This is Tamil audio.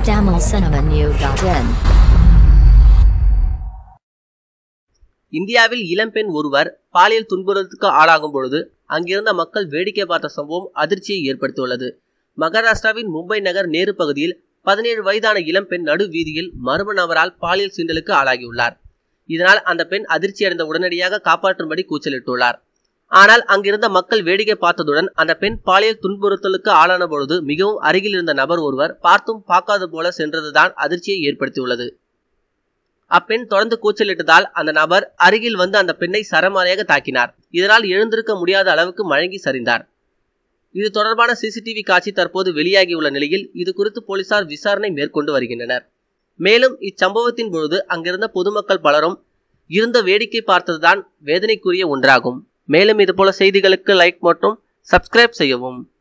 tamilcinemanew.in இந்தியாவில் இளம்பெண் ஒருவர் பாலியல் துன்புறுத்தலுக்கு ஆளாகும் பொழுது அங்கிருந்த மக்கள் வேடிக்கை பார்த்த சம்பவம் அதிர்ச்சியை ஏற்படுத்தியுள்ளது மகாராஷ்டிராவின் மும்பை நகர் நேரு பகுதியில் பதினேழு வயதான இளம்பெண் நடு வீதியில் மர்ம நபரால் பாலியல் சீண்டலுக்கு ஆளாகியுள்ளார் இதனால் அந்த பெண் அதிர்ச்சியடைந்த உடனடியாக காப்பாற்றும்படி கூச்சலிட்டுள்ளார் ஆனால் அங்கிருந்த மக்கள் வேடிக்கை பார்த்ததுடன் அந்த பெண் பாலியல் துன்புறுத்தலுக்கு ஆளான பொழுது மிகவும் அருகில் இருந்த நபர் ஒருவர் பார்த்தும் பார்க்காது போல சென்றதுதான் அதிர்ச்சியை ஏற்படுத்தியுள்ளது அப்பெண் தொடர்ந்து கூச்சலிட்டதால் அந்த நபர் அருகில் வந்து அந்த பெண்ணை சரமாரியாக தாக்கினார் இதனால் எழுந்திருக்க முடியாத அளவுக்கு மழங்கி சரிந்தார் இது தொடர்பான சிசிடிவி காட்சி தற்போது வெளியாகியுள்ள நிலையில் இது குறித்து போலீசார் விசாரணை மேற்கொண்டு வருகின்றனர் மேலும் இச்சம்பவத்தின் பொழுது அங்கிருந்த பொதுமக்கள் பலரும் இருந்த வேடிக்கை பார்த்ததுதான் வேதனைக்குரிய ஒன்றாகும் மேலும் இதுபோல செய்திகளுக்கு லைக் மற்றும் சப்ஸ்கிரைப் செய்யவும்